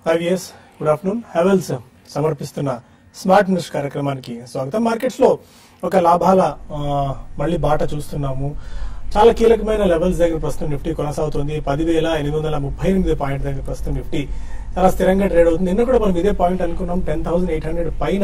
Five years good afternoon Havells సమర్పిస్తున్న smart news కార్యక్రమానికి స్వాగతం మార్కెట్స్ లో ఒక లాభాల ఆ, మళ్ళీ బాట చూస్తున్నాము చాలా కీలకమైన లెవెల్స్ దగ్గర ప్రస్తుతం నిఫ్టీ కొనసాగుతుంది పదివేల ఎనిమిది వందల ముప్పై ఎనిమిది పాయింట్ దగ్గర ప్రస్తుతం నిఫ్టీ చాలా స్థిరంగా ట్రేడ్ అవుతుంది నిన్న కూడా మనం ఇదే పాయింట్ అనుకున్నాం టెన్ థౌసండ్ ఎయిట్ హండ్రెడ్ పైన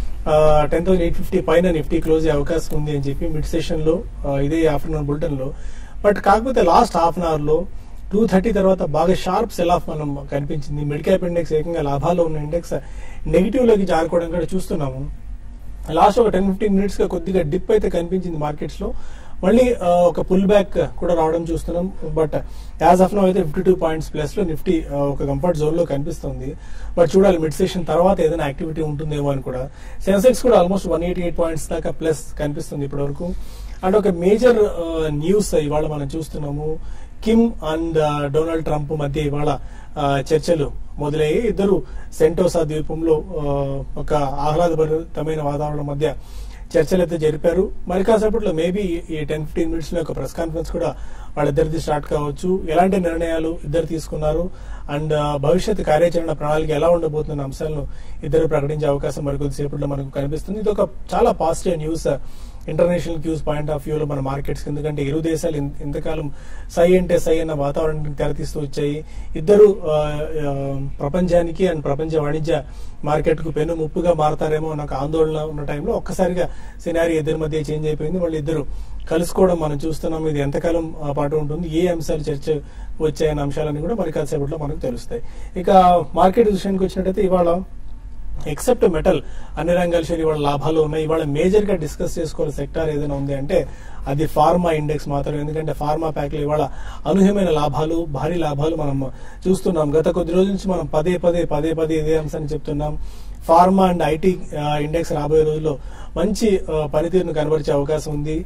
టెన్ థౌసండ్ ఎయిట్ ఫిఫ్టీ పైన నిఫ్టీ క్లోజ్ అయ్యే అవకాశం ఉంది అని చెప్పి మిడ్ సెషన్ లో ఆ, ఇదే ఆఫ్టర్నూన్ బులెటిన్ లో బట్ కాకపోతే లాస్ట్ హాఫ్ అన్ అవర్ లో టూ థర్టీ తర్వాత బాగా షార్ప్ సెల్ ఆఫ్ మనం కనిపించింది మిడ్ క్యాప్ ఇండెక్స్ ఏకంగా లాభాల్లో ఉన్న ఇండెక్స్ నెగిటివ్ లోకి జారుకోవడం కూడా చూస్తున్నాము లాస్ట్ ఒక టెన్ ఫిఫ్టీన్ మినిట్స్ గా కొద్దిగా డిప్ అయితే కనిపించింది మార్కెట్స్ లో మళ్ళీ ఆ, ఒక పుల్ బ్యాక్ కూడా రావడం చూస్తున్నాం బట్ యాజ్ ఆఫ్ నో అయితే ఫిఫ్టీ టూ పాయింట్స్ ప్లస్ లో నిఫ్టీ ఆ, ఒక కంఫర్ట్ జోన్ లో కనిపిస్తుంది బట్ చూడాలి మిడ్ సెషన్ తర్వాత ఏదైనా యాక్టివిటీ ఉంటుందేమో అని కూడా సెన్సెక్స్ కూడా almost one eighty eight points దాకా ప్లస్ కనిపిస్తుంది ఇప్పటి వరకు అండ్ ఒక మేజర్ న్యూస్ ఇవాళ మనం చూస్తున్నాము కిమ్ అండ్ డొనాల్డ్ ట్రంప్ మధ్య ఇవాళ ఆ, చర్చలు మొదలయ్యి ఇద్దరు సెంటోసా ద్వీపంలో ఆ, ఒక ఆహ్లాదభరితమైన వాతావరణం మధ్య చర్చలు అయితే జరిపారు మరి కాసేపట్లో మేబీ ఈ టెన్ ఫిఫ్టీన్ మినిట్స్ లో ఒక ప్రెస్ కాన్ఫరెన్స్ కూడా వాళ్ళిద్దరిది స్టార్ట్ కావచ్చు ఎలాంటి నిర్ణయాలు ఇద్దరు తీసుకున్నారు అండ్ భవిష్యత్ కార్యాచరణ ప్రణాళిక ఎలా ఉండబోతున్న అంశాలను ఇద్దరు ప్రకటించే అవకాశం మరికొద్దిసేపట్లో మనకు కనిపిస్తుంది ఇది ఒక చాలా positive news international cues point of వ్యూలో మన మార్కెట్స్ ఎందుకంటే ఇరు దేశాలు ఇన్- ఇంతకాలం సై అంటే సై అన్న వాతావరణానికి తెరతీస్తూ వచ్చాయి ఇద్దరు ఆ, ఆ, ప్రపంచానికి అండ్ ప్రపంచ వాణిజ్య మార్కెట్ కు పెను ముప్పుగా మారతారేమో అన్న ఒక ఆందోళన ఉన్న టైంలో ఒక్కసారిగా సినారీ ఇద్దరి మధ్య చేంజ్ అయిపోయింది వాళ్ళు ఇద్దరు కలుసుకోవడం మనం చూస్తున్నాం ఇది ఎంతకాలం ఆ, పాటు ఉంటుంది ఏ అంశాలు చర్చ వచ్చాయన్న అంశాలన్నీ కూడా మరి కాసేపట్లో మనకు తెలుస్తాయి ఇక మార్కెట్ విషయానికి వచ్చినట్టయితే ఇవాళ ఎక్సెప్ట్ మెటల్ అన్ని రంగాల షేర్ ఇవాళ లాభాలు ఉన్నాయి ఇవాళ మేజర్ గా డిస్కస్ చేసుకోవాలి సెక్టార్ ఏదైనా ఉంది అంటే అది ఫార్మా ఇండెక్స్ మాత్రం ఎందుకంటే ఫార్మా ప్యాక్ లో ఇవాళ అనూహ్యమైన లాభాలు భారీ లాభాలు మనం చూస్తున్నాం గత కొద్ది రోజుల నుంచి మనం పదే పదే పదే పదే ఇదే అంశాన్ని చెప్తున్నాం ఫార్మా అండ్ ఐటీ ఇండెక్స్ రాబోయే రోజుల్లో మంచి ఆ, పనితీరును కనబరిచే అవకాశం ఉంది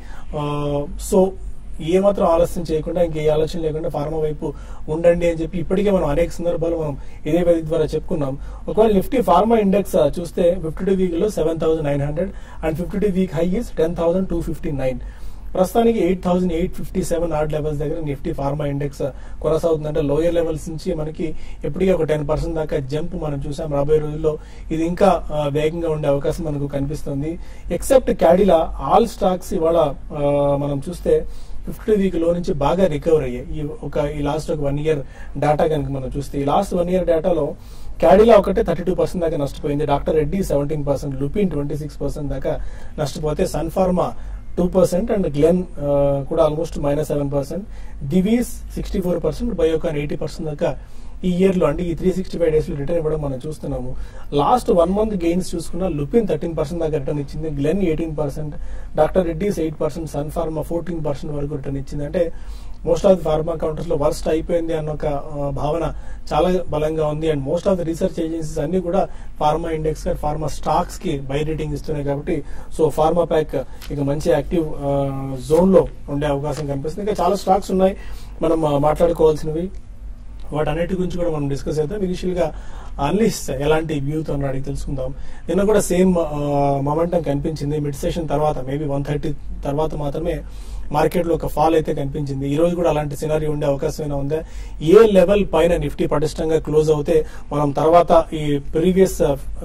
సో ఏమాత్రం ఆలస్యం చేయకుండా ఇంకే ఆలోచన లేకుండా ఫార్మా వైపు ఉండండి అని చెప్పి ఇప్పటికే మనం అనేక సందర్భాలు మనం ఇదే వేదిక ద్వారా చెప్పుకున్నాం ఒకవేళ నిఫ్టీ ఫార్మా ఇండెక్స్ ఆ, చూస్తే fifty two week low seven thousand nine hundred and fifty two week high is ten thousand two fifty nine ప్రస్తుతానికి eight thousand eight fifty seven odd levels దగ్గర నిఫ్టీ ఫార్మా ఇండెక్స్ కొనసాగుతుందంటే lower levels నుంచి మనకి ఎప్పటికీ ఒక ten percent దాకా jump మనం చూసాం రాబోయే రోజుల్లో ఇది ఇంకా ఆ, వేగంగా ఉండే అవకాశం మనకు కనిపిస్తుంది ఎక్సెప్ట్ క్యాడిలా ఆల్ స్టాక్స్ ఇవాళ ఆ, మనం చూస్తే ఫిఫ్టీ వీక్ లో నుంచి బాగా రికవర్ అయ్యాయి ఈ ఒక ఈ లాస్ట్ ఒక వన్ ఇయర్ డేటా కనుక మనం చూస్తే ఈ లాస్ట్ వన్ ఇయర్ డేటాలో క్యాడిలా ఒకటే థర్టీ టూ పర్సెంట్ దాకా నష్టపోయింది doctor Reddy seventeen percent Lupin twenty six percent దాకా నష్టపోతే Sun Pharma two percent and Glen ఆ, కూడా almost minus seven percent Divis sixty four percent Biocon eighty percent దాకా ఈ ఇయర్ లో అంటే ఈ త్రీ సిక్స్టీ ఫైవ్ డేస్ లో రిటర్న్ ఇవ్వడం మనం చూస్తున్నాము లాస్ట్ వన్ మంత్ గెయిన్స్ చూసుకున్న లుపిన్ థర్టీన్ పర్సెంట్ దాకా రిటర్న్ ఇచ్చింది Glen eighteen percent doctor Reddy's eight percent Sun Pharma fourteen percent వరకు రిటర్న్ ఇచ్చింది అంటే most of the pharma counters లో వర్స్ట్ అయిపోయింది అన్న ఒక ఆ, భావన చాలా బలంగా ఉంది and most of the research agencies అన్ని కూడా ఫార్మా ఇండెక్స్ ఫార్మా స్టాక్స్ కి బై రేటింగ్ ఇస్తున్నాయి కాబట్టి సో ఫార్మా ప్యాక్ ఇక మంచి యాక్టివ్ జోన్ లో ఉండే అవకాశం కనిపిస్తుంది ఇంకా చాలా స్టాక్స్ ఉన్నాయి మనం ఆ, మాట్లాడుకోవాల్సినవి వాటన్నిటి గురించి కూడా మనం డిస్కస్ చేద్దాం ఇనిషియల్ గా అన్లిస్ట్ ఎలాంటి వ్యూతో అన్న అడిగి తెలుసుకుందాం నిన్న కూడా సేమ్ మొమెంటం కనిపించింది మిడ్ సెషన్ తర్వాత మేబీ వన్ థర్టీ తర్వాత మాత్రమే మార్కెట్ లో ఒక ఫాల్ అయితే కనిపించింది ఈ రోజు కూడా అలాంటి సినారీ ఉండే అవకాశం ఏమైనా ఉందా ఏ లెవెల్ పైన నిఫ్టీ పటిష్టంగా క్లోజ్ అవుతే మనం తర్వాత ఈ ప్రీవియస్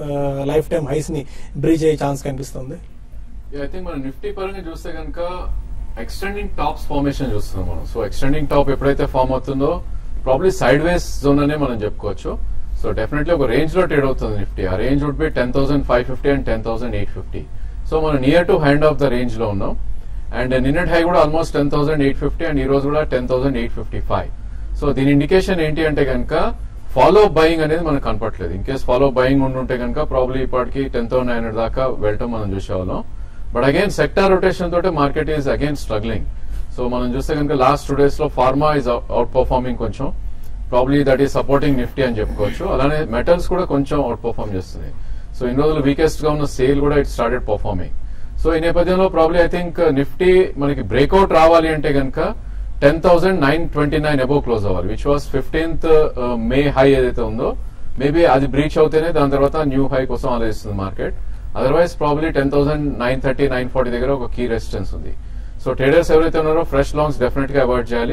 లైఫ్ టైం హైస్ ని బ్రీచ్ అయ్యే ఛాన్స్ కనిపిస్తుంది ఐ థింక్ మనం నిఫ్టీ పరంగా చూస్తే కనుక ఎక్స్టెండింగ్ టాప్స్ ఫార్మేషన్ చూస్తున్నాం మనం సో ఎక్స్టెండింగ్ టాప్ ఎప్పుడైతే ఫార్మ్ అవుతుందో ప్రాబ్లీ సైడ్ వేస్ జోన్ అనే మనం చెప్పుకోవచ్చు సో డెఫినెట్లీ ఒక రేంజ్ లో ట్రేడ్ అవుతుంది నిఫ్టీ ఆ range would be ten thousand five fifty and ten thousand eight fifty so మనం near to hand of the range లో ఉన్నాం అండ్ నిన్నటి హై కూడా almost ten thousand eight fifty and ఈ రోజు కూడా ten thousand eight fifty five so దీని indication ఏంటి అంటే కనుక ఫాలో బయింగ్ అనేది మనకు కనపట్లేదు ఇన్ కేస్ ఫాలో బయింగ్ ఉండుంటే కనుక ప్రాబ్లీ ఇప్పటికి టెన్ థౌసండ్ నైన్ హండ్రెడ్ దాకా వెళ్ళటం మనం చూసేవాళ్ళం బట్ అగైన్ సెక్టార్ రొటేషన్ తోటే market is again struggling so మనం చూస్తే కనుక లాస్ట్ టూ డేస్ లో ఫార్మా ఇస్ అవుట్ పర్ఫార్మింగ్ కొంచెం probably that is supporting Nifty అని చెప్పుకోవచ్చు అలానే మెటల్స్ కూడా కొంచెం అవుట్ పర్ఫార్మ్ చేస్తుంది సో ఇన్ని రోజులు వీకెస్ట్ గా ఉన్న సేల్ కూడా ఇట్ స్టార్టెడ్ పర్ఫార్మింగ్ సో ఈ నేపథ్యంలో ప్రాబ్లీ ఐ థింక్ నిఫ్టీ మనకి బ్రేక్అవుట్ రావాలి అంటే కనుక ten thousand nine twenty nine above close అవ్వాలి which was fifteenth May high ఏదైతే ఉందో మేబీ అది బ్రీచ్ అవుతేనే దాని తర్వాత న్యూ హై కోసం ఆలోచిస్తుంది market otherwise probably ten thousand nine thirty nine forty దగ్గర ఒక కీ రెసిస్టెన్స్ ఉంది సో ట్రేడర్స్ ఎవరైతే ఉన్నారో ఫ్రెష్ లాంగ్స్ డెఫినెట్ గా అవాయిడ్ చేయాలి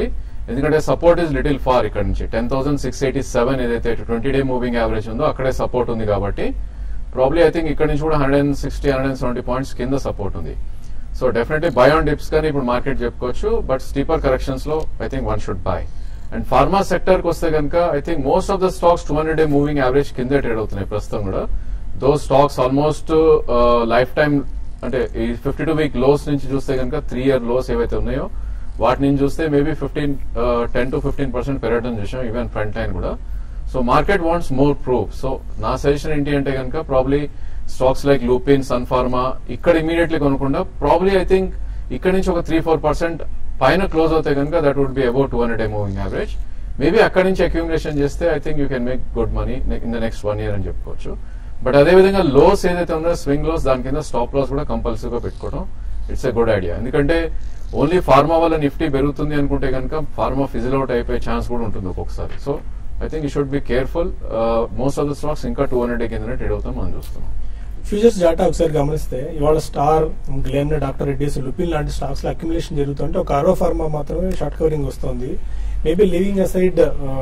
ఎందుకంటే సపోర్ట్ ఇస్ లిటిల్ ఫార్ ఇక్కడ నుంచి ten thousand six eighty seven ఏదైతే ట్వంటీ డే మూవింగ్ యావరేజ్ ఉందో అక్కడే సపోర్ట్ ఉంది కాబట్టి ప్రాబ్లీ ఐ థింక్ ఇక్కడ నుంచి కూడా hundred and sixty hundred and seventy points కింద సపోర్ట్ ఉంది so definitely buy on dips కానీ ఇప్పుడు మార్కెట్ చెప్పుకోవచ్చు బట్ స్టీపర్ కరెక్షన్స్ లో I think one should buy and pharma sector కి వస్తే కనుక I think most of the stocks two hundred day moving average కిందే ట్రేడ్ అవుతున్నాయి ప్రస్తుతం కూడా though stocks almost life time అంటే ఈ ఫిఫ్టీ టూ వీక్ లోస్ నుంచి చూస్తే కనుక త్రీ ఇయర్ లోస్ ఏవైతే ఉన్నాయో వాటి నుంచి చూస్తే maybe fifteen ten to fifteen percent పెరగడం చూసాం ఈవెన్ ఫ్రంట్ లైన్ కూడా so market wants more proof so నా సజెషన్ ఏంటి అంటే కనుక probably stocks like Lupin Sun Pharma ఇక్కడ ఇమీడియట్లీ కొనుక్కుండా ప్రాబ్లీ ఐ థింక్ ఇక్కడ నుంచి ఒక త్రీ ఫోర్ పర్సెంట్ పైన క్లోజ్ అవుతే కనుక that would be about two hundred moving average maybe అక్కడ నుంచి అక్యూములేషన్ చేస్తే I think you can make good money in the next one year అని చెప్పుకోవచ్చు బట్ అదే విధంగా లోస్ ఏదైతే ఉన్నాయో స్వింగ్ లోస్ దాని కింద స్టాప్ లాస్ కూడా కంపల్సరీగా పెట్టుకోవడం ఇట్స్ ఎ గుడ్ ఐడియా ఎందుకంటే ఓన్లీ ఫార్మా వల్ల నిఫ్టీ పెరుగుతుంది అనుకుంటే కనుక ఫార్మా ఫిజిల్ అవుట్ అయిపోయే ఛాన్స్ కూడా ఉంటుంది ఒక్కొక్కసారి so I think you should be careful most of the stocks ఇంకా టూ హండ్రెడ్ కిందనే ట్రేడ్ అవుతాం మనం చూస్తున్నాం ఫ్యూచర్స్ డేటా ఒకసారి గమనిస్తే ఇవాళ స్టార్ గ్లెన్ డాక్టర్ రెడ్డిస్ లుపిన్ లాంటి స్టాక్స్ లో అక్యుములేషన్ జరుగుతుంటే ఒక ఆరో ఫార్మా మాత్రమే షార్ట్ కవరింగ్ వస్తుంది maybe leaving aside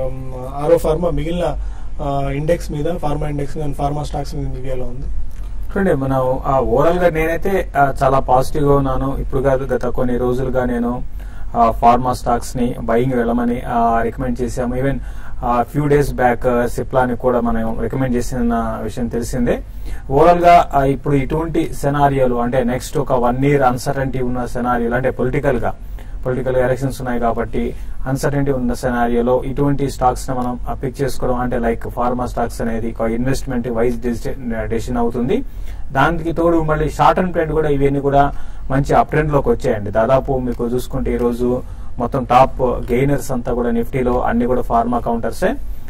Auro pharma మిగిలిన ఇండెక్స్ మీద ఫార్మా ఇండెక్స్ మీద ఫార్మా స్టాక్స్ మీద మీ view ఎలా ఉంది చూడండి మనం ఓవరాల్ గా నేనైతే ఆ, చాలా పాజిటివ్ గా ఉన్నాను ఇప్పుడు కాదు గత కొన్ని రోజులుగా నేను ఫార్మా స్టాక్స్ ని బయింగ్ వెళ్ళమని రికమెండ్ చేశాము ఈవెన్ ఫ్యూ డేస్ బ్యాక్ సిప్లాని కూడా మనం రికమెండ్ చేసిన విషయం తెలిసిందే ఓవరాల్ గా ఆ, ఇప్పుడు ఇటువంటి సెనారియోలు అంటే నెక్స్ట్ ఒక వన్ ఇయర్ అన్సర్టనిటీ ఉన్న సెనారియోలు అంటే పొలిటికల్ గా పొలిటికల్ ఎలక్షన్స్ ఉన్నాయి కాబట్టి అన్సర్టనిటీ ఉన్న సెనారియోలో ఇటువంటి స్టాక్స్ ని మనం పిక్ చేసుకోవడం అంటే లైక్ ఫార్మా స్టాక్స్ అనేది ఒక ఇన్వెస్ట్మెంట్ వైజ్ డెసిషన్ అవుతుంది దానికి తోడు మళ్ళీ షార్ట్ అండ్ ట్రెండ్ కూడా ఇవన్నీ కూడా మంచి అప్ ట్రెండ్ లోకి వచ్చాయండి దాదాపు మీకు చూసుకుంటే ఈ రోజు మొత్తం టాప్ గెయినర్స్ అంతా కూడా నిఫ్టీలో అన్ని కూడా ఫార్మా కౌంటర్సే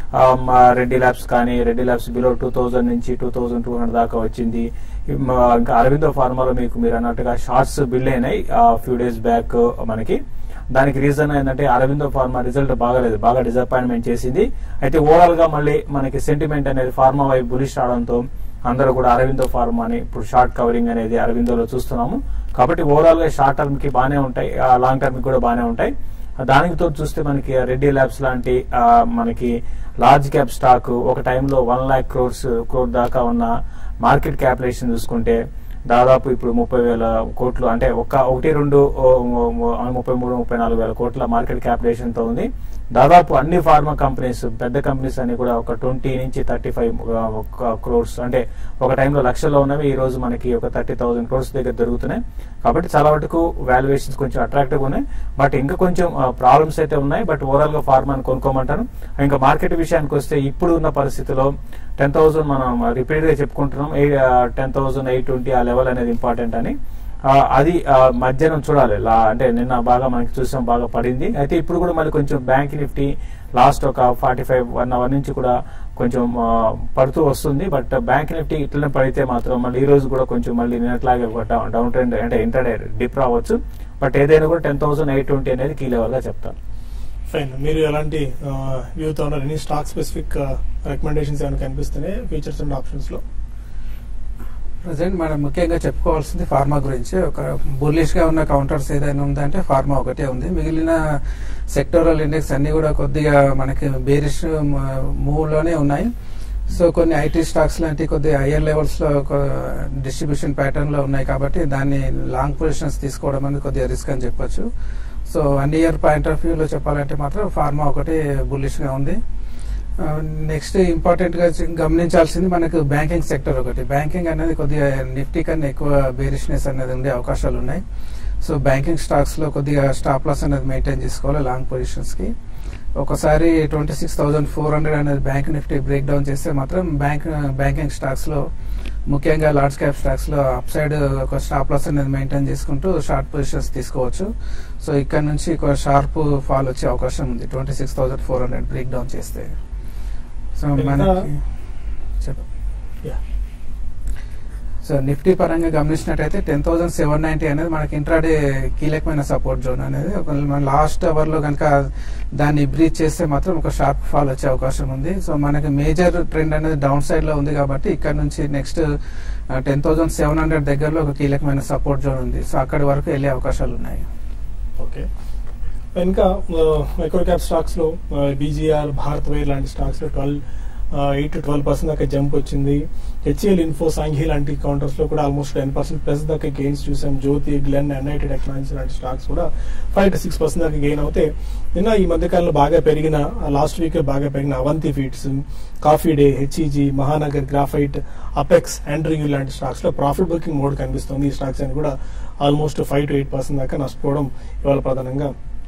రెడ్డి ల్యాబ్స్ కానీ Reddy labs below two thousand నుంచి టూ థౌజండ్ టూ హండ్రెడ్ దాకా వచ్చింది ఇం, ఆ, ఇంకా అరవిందో ఫార్మాలో మీకు మీరు అన్నట్టుగా షార్ట్స్ బిల్ అయినాయి ఫ్యూ డేస్ బ్యాక్ మనకి దానికి రీజన్ ఏంటంటే అరవిందో ఫార్మా రిజల్ట్ బాగాలేదు బాగా డిసప్పాయింట్మెంట్ చేసింది అయితే ఓవరాల్ గా మళ్ళీ మనకి సెంటిమెంట్ అనేది ఫార్మా వైపు బులిష్ రావడంతో అందరూ కూడా అరవిందో ఫార్మాని ఇప్పుడు షార్ట్ కవరింగ్ అనేది అరవిందోలో చూస్తున్నాము కాబట్టి ఓవరాల్ గా షార్ట్ టర్మ్ కి బాగానే ఉంటాయి లాంగ్ టర్మ్ కి కూడా బాగానే ఉంటాయి దానికి తోడు చూస్తే మనకి రెడ్డి ల్యాబ్స్ లాంటి ఆ, మనకి లార్జ్ క్యాప్ స్టాక్ ఒక టైంలో వన్ లాక్ క్రోర్స్ క్రోర్ దాకా ఉన్న మార్కెట్ క్యాపిటేషన్ చూసుకుంటే దాదాపు ఇప్పుడు ముప్పై వేల కోట్లు అంటే ఒక ఒకటి రెండు ఓ, ఓ, ఓ, ముప్పై మూడు ముప్పై నాలుగు వేల కోట్ల మార్కెట్ క్యాపిటేషన్ తో ఉంది దాదాపు అన్ని ఫార్మా కంపెనీస్ పెద్ద కంపెనీస్ అన్ని కూడా ఒక ట్వంటీ నుంచి థర్టీ ఫైవ్ క్రోర్స్ అంటే ఒక టైంలో లక్షల్లో ఉన్నవి ఈ రోజు మనకి ఒక థర్టీ థౌసండ్ క్రోర్స్ దగ్గర దొరుకుతున్నాయి కాబట్టి చాలా వరకు వాల్యుయేషన్స్ కొంచెం అట్రాక్టివ్ ఉన్నాయి బట్ ఇంకా కొంచెం ప్రాబ్లమ్స్ అయితే ఉన్నాయి బట్ ఓవరాల్ గా ఫార్మాని కొనుక్కోమంటాను ఇంకా మార్కెట్ విషయానికి వస్తే ఇప్పుడు ఉన్న పరిస్థితిలో టెన్ థౌసండ్ మనం రిపీట్ గా చెప్పుకుంటున్నాం టెన్ థౌసండ్ ఎయిట్ ట్వంటీ ఆ లెవెల్ అనేది ఇంపార్టెంట్ అని ఆ, అది ఆ, మధ్యాహ్నం చూడాలి లా అంటే నిన్న బాగా మనకి చూసాం బాగా పడింది అయితే ఇప్పుడు కూడా మళ్ళీ కొంచెం బ్యాంక్ నిఫ్టీ లాస్ట్ ఒక ఫార్టీ ఫైవ్ వన్ అవర్ నుంచి కూడా కొంచెం ఆ, పడుతూ వస్తుంది బట్ బ్యాంక్ నిఫ్టీ ఇట్లనే పడితే మాత్రం మళ్ళీ ఈ రోజు కూడా కొంచెం మళ్ళీ నిన్నట్లాగే ఒక డౌన్ డౌన్ ట్రెండ్ అంటే ఇంటర్డే డిప్ రావచ్చు బట్ ఏదైనా కూడా టెన్ థౌసండ్ ఎయిట్ ట్వంటీ అనేది కీ లెవెల్ గా చెప్తాను ఫైన్ మీరు ఎలాంటి వ్యూతో ఉన్నారు ఎనీ స్టాక్ స్పెసిఫిక్ రికమెండేషన్స్ ఏమైనా కనిపిస్తున్నాయి ఫీచర్స్ అండ్ ఆప్షన్స్ లో ప్రజెంట్ మనం ముఖ్యంగా చెప్పుకోవాల్సింది ఫార్మా గురించి ఒక బుల్లిష్ గా ఉన్న కౌంటర్స్ ఏదైనా ఉందంటే ఫార్మా ఒకటే ఉంది మిగిలిన సెక్టోరల్ ఇండెక్స్ అన్ని కూడా కొద్దిగా మనకి బేరిష్ మూవ్ లోనే ఉన్నాయి సో కొన్ని ఐటీ స్టాక్స్ లాంటి కొద్దిగా హయ్యర్ లెవెల్స్ లో డిస్ట్రిబ్యూషన్ ప్యాటర్న్ లో ఉన్నాయి కాబట్టి దాన్ని లాంగ్ పొజిషన్స్ తీసుకోవడం అనేది కొద్దిగా రిస్క్ అని చెప్పొచ్చు so one year point of view లో చెప్పాలంటే మాత్రం ఫార్మా ఒకటి బుల్లిష్ గా ఉంది నెక్స్ట్ ఇంపార్టెంట్ గా చి- గమనించాల్సింది మనకు బ్యాంకింగ్ సెక్టర్ ఒకటి బ్యాంకింగ్ అనేది కొద్దిగా నిఫ్టీ కన్నా ఎక్కువ బేరిష్నెస్ అనేది ఉండే అవకాశాలు ఉన్నాయి సో బ్యాంకింగ్ స్టాక్స్ లో కొద్దిగా స్టాప్ లాస్ అనేది మెయింటైన్ చేసుకోవాలి లాంగ్ పొజిషన్స్ కి ఒకసారి twenty six thousand four hundred అనేది బ్యాంక్ నిఫ్టీ బ్రేక్ డౌన్ చేస్తే మాత్రం బ్యాంక్ బ్యాంకింగ్ స్టాక్స్ లో ముఖ్యంగా లార్జ్ క్యాప్ స్టాక్స్ లో అప్ సైడ్ ఒక స్టాప్ లాస్ అనేది మెయింటైన్ చేసుకుంటూ షార్ట్ పొజిషన్స్ తీసుకోవచ్చు సో ఇక్కడ నుంచి ఒక షార్ప్ ఫాల్ వచ్చే అవకాశం ఉంది twenty six thousand four hundred break down చేస్తే సో ఇంకా- మనకి చెప్ప Yeah. సో నిఫ్టీ పరంగా గమనించినట్టయితే టెన్ థౌసండ్ సెవెన్ నైన్టీ అనేది మనకి ఇంట్రాడే కీలకమైన సపోర్ట్ జోన్ అనేది ఒక మన లాస్ట్ అవర్ లో కనుక దాన్ని బ్రీచ్ చేస్తే మాత్రం ఒక షార్ప్ ఫాల్ వచ్చే అవకాశం ఉంది సో మనకి మేజర్ ట్రెండ్ అనేది డౌన్ సైడ్ లో ఉంది కాబట్టి ఇక్కడ నుంచి next ten thousand seven hundred దగ్గరలో ఒక కీలకమైన సపోర్ట్ జోన్ ఉంది సో అక్కడి వరకు వెళ్ళే అవకాశాలు ఉన్నాయి ఓకే ఇంకా మైక్రో క్యాప్ స్టాక్స్ లో బీజీఆర్ భారత్ వైర్ లాంటి స్టాక్స్ లో twelve eight to twelve percent దాకా జంప్ వచ్చింది హెచ్ఏఎల్ ఇన్ఫో సాంఘీ లాంటి కౌంటర్స్ లో కూడా ఆల్మోస్ట్ టెన్ పర్సెంట్ ప్లస్ దాకా గెయిన్స్ చూసాం జ్యోతి గ్లెన్ ఎన్ఐటి టెక్నాలజీ లాంటి స్టాక్స్ కూడా ఫైవ్ టు సిక్స్ పర్సెంట్ దాకా గెయిన్ అవుతే నిన్న ఈ మధ్య కాలంలో బాగా పెరిగిన లాస్ట్ వీక్ బాగా పెరిగిన Avanti feeds coffee day HEG Mahanagar graphite apex ఆండ్రింగ్ లాంటి స్టాక్స్ లో ప్రాఫిట్ బుకింగ్ మోడ్ కనిపిస్తుంది ఈ స్టాక్స్ అని కూడా almost five to eight percent దాకా నష్టపోవడం ఇవాళ ప్రధానంగా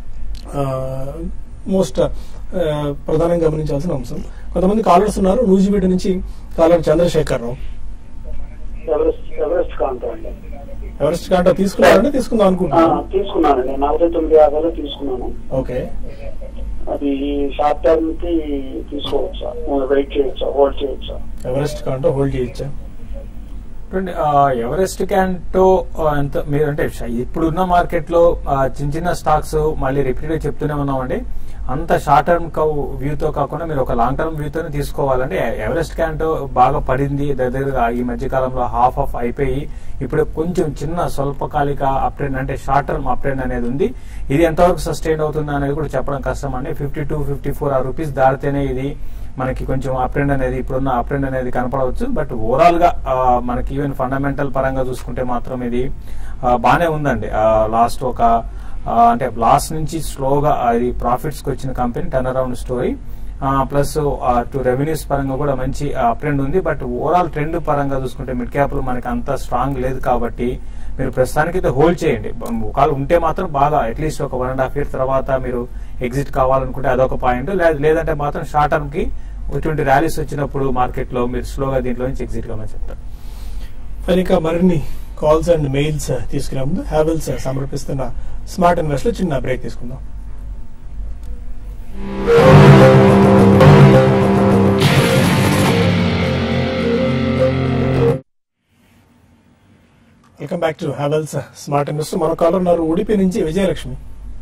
మోస్ట్ ప్రధానంగా గమనించాల్సిన అంశం కొంతమంది కాలర్స్ ఉన్నారు నూజివీడు నుంచి caller Chandrashekar Rao Everest Everest Kanto అండి ఎవరెస్ట్ కాంటా తీసుకున్నారంటే తీసుకుందాం ఆ, అనుకుంటున్నాను తీసుకున్నానండి నలభై తొమ్మిది యాభైలో తీసుకున్నాను ఓకే అది షార్ట్ టర్మ్ కి తీసుకోవచ్చా వెయిట్ చేయొచ్చా హోల్డ్ చేయొచ్చా ఎవరెస్ట్ కాంటా హోల్డ్ చేయొచ్చా చూడండి ఆ, ఎవరెస్ట్ క్యాంటో ఆ, ఎంత మీరు అంటే ష- ఇప్పుడున్న మార్కెట్ లో ఆ, చిన్న చిన్న స్టాక్స్ మళ్ళీ రిపీటెడ్ గా చెప్తూనే ఉన్నామండి అంత షార్ట్ టర్మ్ వ్యూతో కాకుండా మీరు ఒక లాంగ్ టర్మ్ వ్యూతోనే తీసుకోవాలంటే ఎ- ఎవరెస్ట్ క్యాంటో బాగా పడింది దగ్గర దగ్గరగా ఈ మధ్య కాలంలో హాఫ్ ఆఫ్ అయిపోయి ఇప్పుడు కొంచెం చిన్న స్వల్పకాలిక అప్ ట్రెండ్ అంటే షార్ట్ టర్మ్ అప్ ట్రెండ్ అనేది ఉంది ఇది ఎంతవరకు సస్టైన్ అవుతుంది అనేది కూడా చెప్పడం కష్టం అండి ఫిఫ్టీ టూ ఫిఫ్టీ ఫోర్ ఆ రూపీస్ దాటితేనే ఇది మనకి కొంచెం అప్ ట్రెండ్ అనేది ఇప్పుడున్న అప్ ట్రెండ్ అనేది కనపడవచ్చు బట్ ఓవరాల్ గా ఆ, మనకి ఈవెన్ ఫండమెంటల్ పరంగా చూసుకుంటే మాత్రం ఇది ఆ, బానే ఉందండి లాస్ట్ ఒక ఆ, అంటే లాస్ట్ నుంచి స్లోగా అది ప్రాఫిట్స్ కి వచ్చిన company turn around story plus to revenues పరంగా కూడా మంచి అప్ ట్రెండ్ ఉంది బట్ ఓవరాల్ ట్రెండ్ పరంగా చూసుకుంటే మిడ్ క్యాప్ లో మనకి అంత స్ట్రాంగ్ లేదు కాబట్టి మీరు ప్రస్తుతానికి అయితే హోల్డ్ చేయండి ఒకవేళ ఉంటే మాత్రం బాగా అట్లీస్ట్ ఒక వన్ అండ్ హాఫ్ ఇయర్ తర్వాత మీరు ఎగ్జిట్ కావాలనుకుంటే అదొక పాయింట్ లేదంటే మాత్రం షార్ట్ టర్మ్ కి ఇటువంటి ర్యాలీస్ వచ్చినప్పుడు మార్కెట్ లో మీరు స్లోగా దీంట్లో నుంచి ఎగ్జిట్ కావాలని చెప్తారు మరి ఇంకా మరిన్ని కాల్స్ అండ్ మెయిల్స్ తీసుకునే ముందు హ్యావెల్స్ సమర్పిస్తున్న స్మార్ట్ ఇన్వెస్ట్ లో చిన్న బ్రేక్ తీసుకుందాం welcome back to Havells smart invest మన కాలర్ ఉన్నారు ఉడిపి నుంచి విజయలక్ష్మి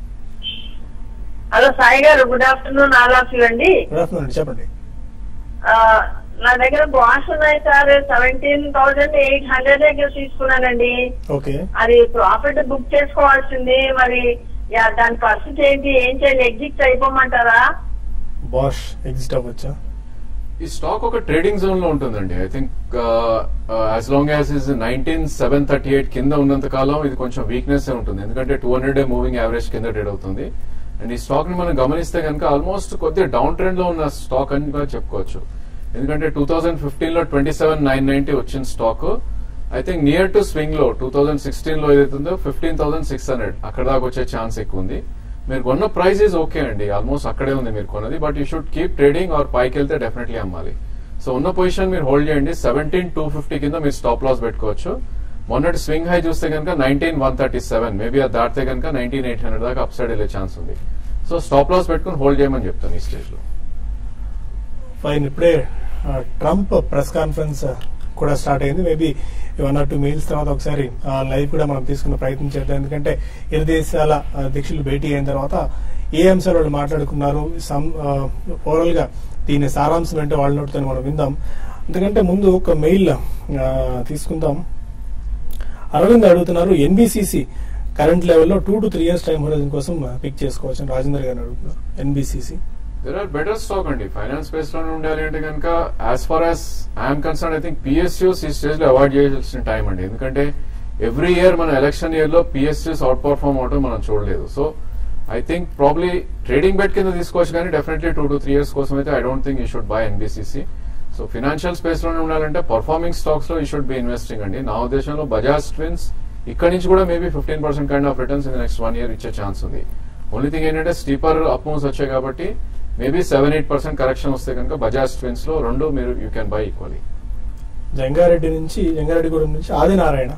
హలో సాయి గారు good afternoon all of you అండి గుడ్ ఆఫ్టర్నూన్ అండి చెప్పండి ఆ, నా దగ్గర బాండ్స్ ఉన్నాయి sir seventeen thousand eight hundred దగ్గర తీసుకున్నానండి ఓకే అది ప్రాఫిట్ బుక్ చేసుకోవాల్సింది మరి యా, దాని పరిస్థితి ఏంటి ఏం చేయాలి ఎగ్జిట్ అయిపోమంటారా బాష్ ఎగ్జిట్ అవ్వచ్చా ఈ స్టాక్ ఒక ట్రేడింగ్ జోన్ లో ఉంటుందండి I think as long as is nineteen seven thirty eight కింద ఉన్నంత కాలం ఇది కొంచెం వీక్నెస్ ఉంటుంది ఎందుకంటే two hundred day moving average కింద ట్రేడ్ అవుతుంది అండ్ ఈ స్టాక్ ని మనం గమనిస్తే కనుక ఆల్మోస్ట్ కొద్దిగా డౌన్ ట్రెండ్ లో ఉన్న స్టాక్ అని కూడా చెప్పుకోవచ్చు ఎందుకంటే టూ థౌసండ్ ఫిఫ్టీన్ లో ట్వంటీ సెవెన్ నైన్ నైన్టీ వచ్చిన stock I think near to swing లో టూ థౌసండ్ సిక్స్టీన్ లో ఏదైతుందో ఫిఫ్టీన్ థౌసండ్ సిక్స్ హండ్రెడ్ అక్కడ దాకా వచ్చే ఛాన్స్ ఎక్కువ ఉంది మీరు కొన్న ప్రైస్ ఈజ్ ఓకే అండి ఆల్మోస్ట్ అక్కడే ఉంది మీరు కొన్నది but you should keep trading or పైకి వెళ్తే డెఫినెట్లీ అమ్మాలి సో ఉన్న పొజిషన్ మీరు హోల్డ్ చేయండి సెవెంటీన్ టూ ఫిఫ్టీ కింద మీరు స్టాప్ లాస్ పెట్టుకోవచ్చు మొన్నటి స్వింగ్ హై చూస్తే కనుక nineteen one thirty seven maybe అది దాటితే కనుక నైన్టీన్ ఎయిట్ హండ్రెడ్ దాకా అప్ సైడ్ వెళ్ళే ఛాన్స్ ఉంది సో స్టాప్ లాస్ పెట్టుకుని హోల్డ్ చేయమని చెప్తాను ఈ స్టేజ్ లో ఫైన్ ఇప్పుడే ఆ, ట్రంప్ ప్రెస్ కాన్ఫరెన్స్ ఆ, కూడా స్టార్ట్ అయింది maybe one or two mails తర్వాత ఒకసారి లైవ్ కూడా మనం తీసుకునే ప్రయత్నం చేద్దాం ఎందుకంటే ఇరు దేశాల అధ్యక్షులు భేటీ అయిన తర్వాత ఏ అంశాలు వాళ్ళు మాట్లాడుకున్నారు ఓవరాల్ గా దీని సారాంశం ఏంటో వాళ్ళ నోటితో మనం విందాం ఎందుకంటే ముందు ఒక మెయిల్ ఆ, తీసుకుందాం అరవింద్ అడుగుతున్నారు ఎన్బిసిసి కరెంట్ లెవెల్లో two to three years time horizon కోసం పిక్ చేసుకోవచ్చు అని రాజేందర్ గారిని అడుగుతున్నారు NBCC there are better stock అండి ఫైనాన్స్ స్పేస్ లోనే ఉండాలి అంటే కనుక as far as I'm concerned I think PSUs ఈ స్టేజ్ లో అవాయిడ్ చేయాల్సిన టైం అండి ఎందుకంటే ఎవ్రీ ఇయర్ మన ఎలక్షన్ ఇయర్ లో పిఎస్యూస్ అవుట్ పర్ఫార్మ్ అవటం మనం చూడలేదు so I think probably trading bet కింద తీసుకోవచ్చు కానీ definitely two to three years కోసం అయితే I don't think you should buy NBCC so financial space లోనే ఉండాలంటే పర్ఫార్మింగ్ స్టాక్స్ లో యూ షుడ్ బి ఇన్వెస్టింగ్ అండి నా ఉద్దేశంలో బజాజ్ ట్విన్స్ ఇక్కడ నుంచి కూడా maybe fifteen percent kind of returns in next one year ఇచ్చే ఛాన్స్ ఉంది ఓన్లీ థింగ్ ఏంటంటే స్టీపర్ అప్ మూవ్స్ వచ్చాయి కాబట్టి maybe seven eight percent correction వస్తే కనుక బజాజ్ ట్విన్స్ లో రెండు మీరు you can buy equally Jangareddy నుంచి జంగారెడ్డిగూడెం నుంచి ఆదినారాయణ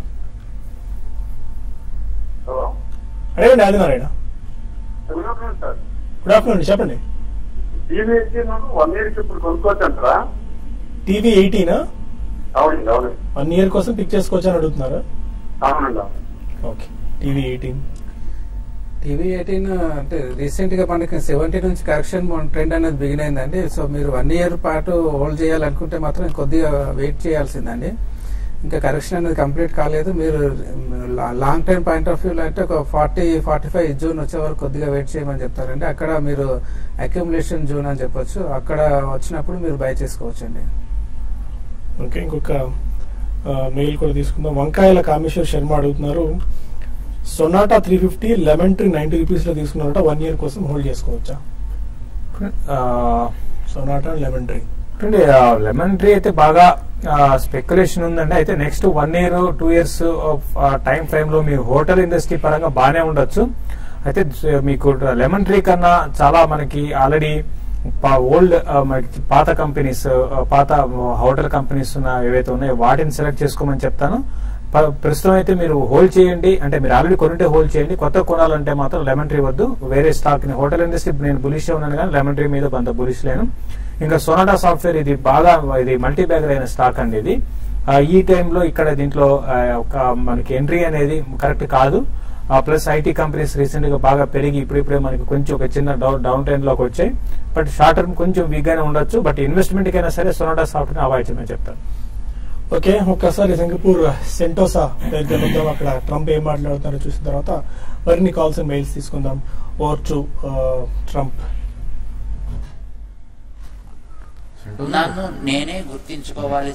హలో అడగండి Adinarayana good afternoon sir good afternoon అండి చెప్పండి టీవీఎస్సీ వన్ ఇయర్ కి ఇప్పుడు కొనుక్కోవచ్చు అంటారా టీవీ ఎయిటీనా అవునండి అవునండి వన్ ఇయర్ కోసం పిక్ చేసుకోవచ్చు అని అడుగుతున్నారు అవునండి అవును okay TV eighteen TV eighteen అంటే రీసెంట్ గా మనకి సెవెంటీ నుంచి కరెక్షన్ ట్రెండ్ అనేది బిగిన్ అయిందండి సో మీరు వన్ ఇయర్ పాటు హోల్డ్ చేయాలనుకుంటే మాత్రం కొద్దిగా వెయిట్ చేయాల్సిందండి ఇంకా కరెక్షన్ అనేది కంప్లీట్ కాలేదు మీరు లాంగ్ టైం పాయింట్ ఆఫ్ వ్యూలో అంటే ఒక ఫార్టీ ఫార్టీ ఫైవ్ జూన్ వచ్చే వరకు కొద్దిగా వెయిట్ చేయమని చెప్తారండి అక్కడ మీరు అక్యుములేషన్ జూన్ అని చెప్పొచ్చు అక్కడ వచ్చినప్పుడు మీరు బై చేసుకోవచ్చు అండి ఓకే ఇంకొక మెయిల్ కూడా తీసుకుందాం వంకాయల కామేశ్వర్ శర్మ అడుగుతున్నారు Sonata three fifty Lemon Tree ninety rupees లో తీసుకున్నారట వన్ ఇయర్ కోసం హోల్డ్ చేసుకోవచ్చా సొనాటా లెమన్ ట్రీ చూడండి లెమన్ ట్రీ అయితే బాగా స్పెక్యులేషన్ ఉందండి అయితే next one year two years time frame లో మీ హోటల్ ఇండస్ట్రీ పరంగా బాగానే ఉండొచ్చు అయితే జ- మీకు లెమన్ ట్రీ కన్నా చాలా మనకి ఆల్రెడీ ఓల్డ్ మనకి పాత కంపెనీస్ పాత హోటల్ కంపెనీస్ ఉన్న ఏవైతే ఉన్నాయో వాటిని సెలెక్ట్ చేసుకోమని చెప్తాను ప- ప్రస్తుతం అయితే మీరు హోల్డ్ చేయండి అంటే మీరు ఆల్రెడీ కొనుంటే హోల్డ్ చేయండి కొత్త కొనాలంటే మాత్రం లెమన్ ట్రీ వద్దు వేరే స్టాక్ ని హోటల్ ఇండస్ట్రీ నేను బులిష్ ఉన్నాను కానీ లెమన్ ట్రీ మీద అంత బులిష్ లేను ఇంకా సొనాటా సాఫ్ట్వేర్ ఇది బాగా ఇది మల్టీ బ్యాగర్ అయిన స్టాక్ అండి ఇది ఆ, ఈ టైంలో ఇక్కడ దీంట్లో ఆ, ఒక మనకి ఎంట్రీ అనేది కరెక్ట్ కాదు ప్లస్ ఐటీ కంపెనీస్ రీసెంట్ గా బాగా పెరిగి ఇప్పుడిప్పుడే మనకి కొంచెం ఒక చిన్న డౌన్ డౌన్ ట్రెండ్ లోకి వచ్చాయి బట్ షార్ట్ టర్మ్ కొంచెం వీక్ గానే ఉండొచ్చు బట్ ఇన్వెస్ట్మెంట్ కైనా సరే సొనాటా సాఫ్ట్వేర్ అవాయిడ్ చేయమని చెప్తాను ఓకే ఒక్కసారి సింగపూర్ సెంటోసా దగ్గర ఉందాం అక్కడ ట్రంప్ ఏం మాట్లాడుతున్నారో చూసిన తర్వాత మరిన్ని కాల్స్ అండ్ మెయిల్స్ తీసుకుందాం ఓవర్ టు ట్రంప్ నన్ను నేనే గుర్తించుకోవాలి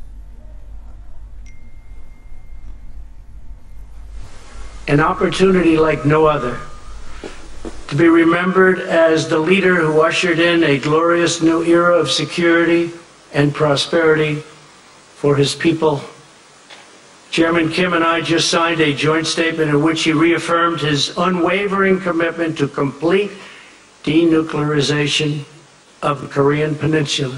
an opportunity like no other to be remembered as the leader who ushered in a glorious new era of security and prosperity for his people. Chairman Kim and I just signed a joint statement in which he reaffirmed his unwavering commitment to complete denuclearization of the Korean Peninsula.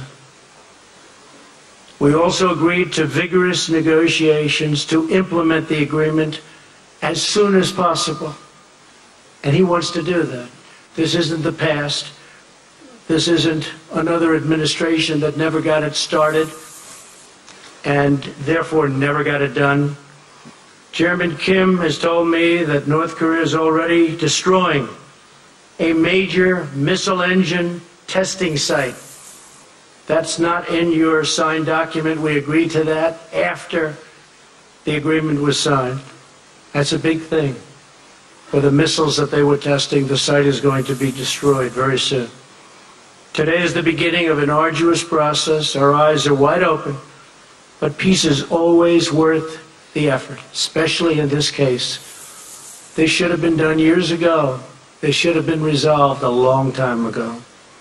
We also agreed to vigorous negotiations to implement the agreement as soon as possible. And he wants to do that. This isn't the past. This isn't another administration that never got it started and therefore never got it done. Chairman Kim has told me that North Korea is already destroying a major missile engine testing site. That's not in your signed document. We agreed to that after the agreement was signed. That's a big thing. For the missiles that they were testing, the site is going to be destroyed very soon. Today is the beginning of an arduous process. Our eyes are wide open, but peace is always worth the effort, especially in this case. This should have been done years ago. This should have been resolved a long time ago.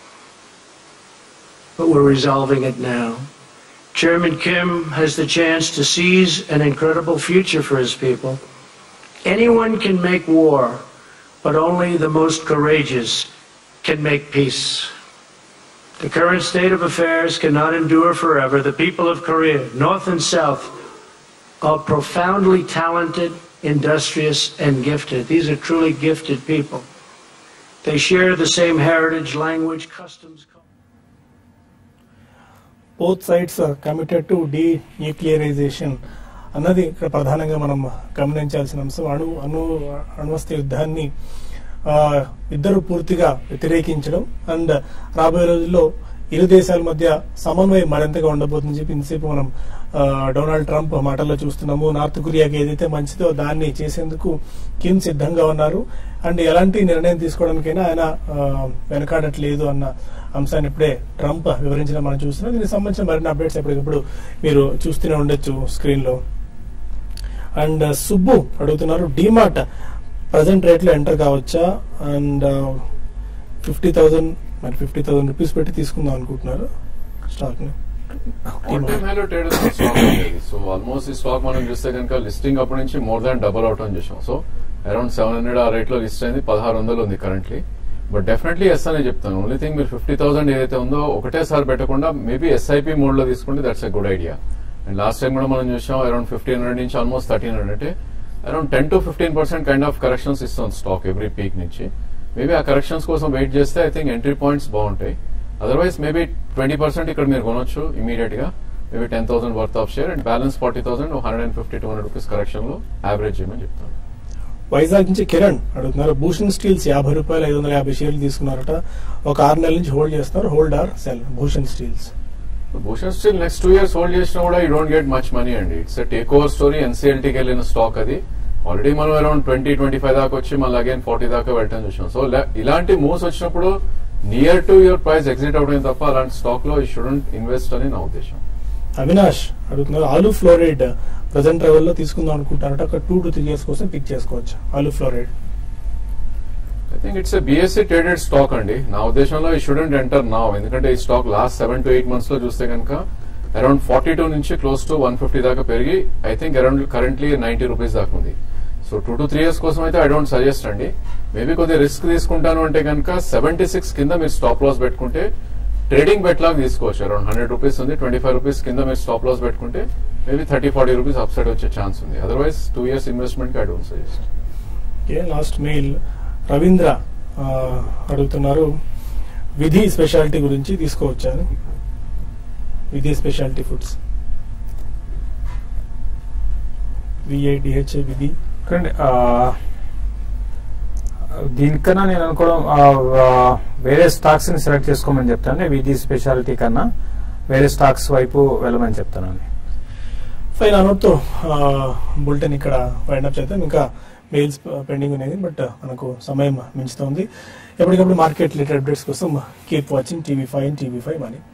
But we're resolving it now. Chairman Kim has the chance to seize an incredible future for his people. Anyone can make war, but only the most courageous can make peace. The current state of affairs cannot endure forever. The people of Korea, North and South, are profoundly talented, industrious, and gifted. These are truly gifted people. They share the same heritage, language, customs. culture. Both sides committed to denuclearization అన్నది ఇక్కడ ప్రధానంగా మనం గమనించాల్సిన అంశం అణు అణు అణువస్త్ర యుద్ధాన్ని ఆ, ఇద్దరు పూర్తిగా వ్యతిరేకించడం అండ్ రాబోయే రోజుల్లో ఇరు దేశాల మధ్య సమన్వయం మరింతగా ఉండబోతుందని చెప్పి ఇంతసేపు మనం ఆ, డొనాల్డ్ ట్రంప్ మాటల్లో చూస్తున్నాము నార్త్ కొరియాకి ఏదైతే మంచిదో దాన్ని చేసేందుకు కిమ్ సిద్ధంగా ఉన్నారు అండ్ ఎలాంటి నిర్ణయం తీసుకోవడానికైనా ఆయన ఆ, వెనకాడట్లేదు అన్న అంశాన్ని ఇప్పుడే ట్రంప్ వివరించడం మనం చూస్తున్నాం దీనికి సంబంధించిన మరిన్ని అప్డేట్స్ ఎప్పటికప్పుడు మీరు చూస్తూనే ఉండొచ్చు స్క్రీన్ లో అండ్ సుబ్బు అడుగుతున్నారు డిమార్ట్ ప్రజెంట్ రేట్ లో ఎంటర్ కావచ్చా అండ్ ఫిఫ్టీ థౌసండ్ మరి ఫిఫ్టీ థౌసండ్ రూపీస్ పెట్టి తీసుకుందాం అనుకుంటున్నారు స్టాక్ ని ఆల్ టైమ్ హైలో ట్రేడ్ అవుతున్న స్టాక్ ఉండేది సో ఆల్మోస్ట్ ఈ స్టాక్ మనం చూస్తే కనుక లిస్టింగ్ అప్పటి నుంచి మోర్ దాన్ డబల్ అవుట్ అని చూసాం సో అరౌండ్ సెవెన్ హండ్రెడ్ ఆ రేట్ లో లిస్ట్ అయింది పదహారు వందలు ఉంది కరెంట్లీ బట్ డెఫినెట్లీ ఎస్ అనే చెప్తాను ఓన్లీ థింగ్ మీరు ఫిఫ్టీ థౌసండ్ ఏదైతే ఉందో ఒకటేసారి పెట్టకుండా మేబీ ఎస్ఐపి మోడ్ లో తీసుకుంటే that's a good idea and last time కూడా మనం చూసాం అరౌండ్ ఫిఫ్టీన్ హండ్రెడ్ నుంచి ఆల్మోస్ట్ థర్టీన్ హండ్రెడ్ అంటే around ten to fifteen percent kind of corrections ఇస్తుంది స్టాక్ ఎవ్రీ పీక్ నుంచి మేబీ ఆ కరెక్షన్స్ కోసం వెయిట్ చేస్తే ఐ థింక్ ఎంట్రీ పాయింట్స్ బాగుంటాయి అదర్వైజ్ మేబీ ట్వంటీ పర్సెంట్ ఇక్కడ మీరు కొనొచ్చు ఇమీడియట్ గా maybe ten thousand worth of share and balance forty thousand hundred and fifty two hundred rupees correction లో యావరేజ్ చేయమని చెప్తాను వైజాగ్ నుంచి కిరణ్ అడుగుతున్నారు భూషణ్ స్టీల్స్ యాభై రూపాయలు ఐదు వందల యాభై షేర్లు తీసుకున్నారట ఒక ఆరు నెలల నుంచి హోల్డ్ చేస్తున్నారు hold or sell Bhushan steels Bhushan steel next two years hold చేసినా కూడా you don't get much money అండి ఇట్స్ టేక్ ఓవర్ స్టోరీ ఎన్సీఎల్టీకి వెళ్ళిన స్టాక్ అది ఆల్రెడీ మనం అరౌండ్ ట్వంటీ ట్వంటీ ఫైవ్ దాకా వచ్చి మళ్ళీ అగైన్ ఫార్టీ దాకా వెళ్ళటం చూసాం సో ఇలాంటి మూవ్స్ వచ్చినప్పుడు near to your price exit అవడం తప్ప అలాంటి స్టాక్ లో ఈ షుడెంట్ ఇన్వెస్ట్ అని నా ఉద్దేశం అవినాష్ అడుగుతున్నారు ఆలు ఫ్లోరైడ్ ప్రజెంట్ లెవెల్ లో తీసుకుందాం అనుకుంటారట ఒక టూ టు త్రీ ఇయర్స్ కోసం పిక్ చేసుకోవచ్చు ఆలు fluoride I think it's BSE traded stock అండి నా ఉద్దేశంలో ఈ స్టూడెంట్ ఎంటర్ నావ్ ఎందుకంటే ఈ stock last seven to eight months లో చూస్తే కనుక అరౌండ్ ఫార్టీ టూ నుంచి క్లోజ్ టు వన్ ఫిఫ్టీ దాకా పెరిగి I think around currently ninety rupees దాకా ఉంది so two to three years కోసం అయితే ఐ డోంట్ సజెస్ట్ అండి మేబీ కొద్దిగా రిస్క్ తీసుకుంటాను అంటే కనుక సెవెంటీ సిక్స్ కింద మీరు స్టాప్ లాస్ పెట్టుకుంటే ట్రేడింగ్ బెట్ లాగా తీసుకోవచ్చు అరౌండ్ హండ్రెడ్ రూపీస్ ఉంది ట్వంటీ ఫైవ్ రూపీస్ కింద మీరు స్టాప్ లాస్ పెట్టుకుంటే maybe thirty forty rupees up side వచ్చే ఛాన్స్ ఉంది అదర్వైజ్ టూ ఇయర్స్ ఇన్వెస్ట్మెంట్ కి I don't suggest okay last mail Ravindra ఆ, అడుగుతున్నారు విధి స్పెషాలిటీ గురించి తీసుకోవచ్చాను విధి స్పెషాలిటీ ఫుడ్స్ విఐడిహెచ్ఏ విధి చూడండి, ఆ, దీనికన్నా నేను అనుకోవడం ఆ, ఆ, వేరే స్టాక్స్ ని సెలెక్ట్ చేసుకోమని చెప్తాను విధి స్పెషాలిటీ కన్నా వేరే స్టాక్స్ వైపు వెళ్ళమని చెప్తానండి ఫైన్ అనొద్దు బులెటిన్ ఇక్కడ వైండప్ చేద్దాం ఇంకా మెయిల్స్ పెండింగ్ ఉన్నాయి బట్ మనకు సమయం మించుతోంది ఎప్పటికప్పుడు మార్కెట్ రిలేటెడ్ అప్డేట్స్ కోసం keep watching TV five TV five money